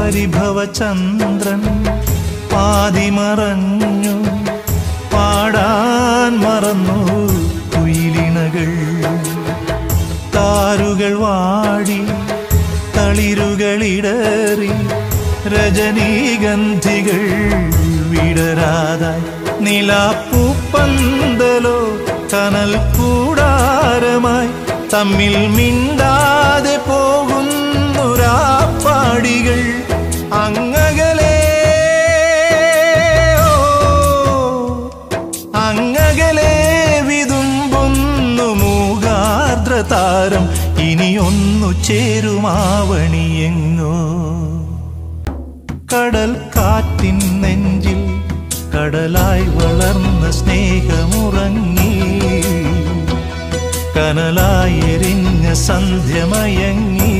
പരിഭവചന്ദ്രൻ പാതിമറഞ്ഞു പാടാൻ മറന്നു കുയിലിണകൾ താരുകൾ വാടി തളിരുകളിടറി രജനീഗന്ധികൾ വിടരാതായി നിലാപ്പൂപ്പന്തലോ കനൽ കൂടാരമായി തമ്മിൽ മിണ്ടാതെ പോകുന്നൊരാപ്പാടികൾ അങ്ങകലേ ഓ, അങ്ങകലെ വിതുമ്പുന്നു മൂകാർദ്രതാരം ഇനിയൊന്നു ചേരുമാവണിയെങ്ങോ കടൽ കാറ്റിൻ നെഞ്ചിൽ കടലായി വളർന്ന സ്നേഹമുറങ്ങി കനലായി എരിഞ്ഞ സന്ധ്യമയങ്ങി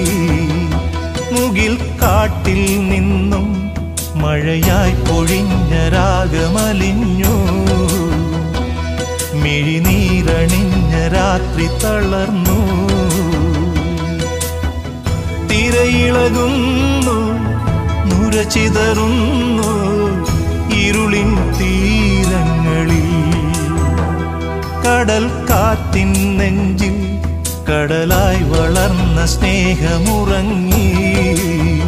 മുകിൽ കാട്ടിൽ നിന്നും മഴയായി പൊഴിഞ്ഞ രാഗമലിഞ്ഞു മിഴിനീരണിഞ്ഞ രാത്രി തളർന്നു തിരയിളകുന്നു നുരചിതറുന്നു ഇരുളിൻ തീരങ്ങളിൽ കടൽ കാറ്റിൻ നെഞ്ചിൽ കടലായി വളർന്ന സ്നേഹമുറങ്ങി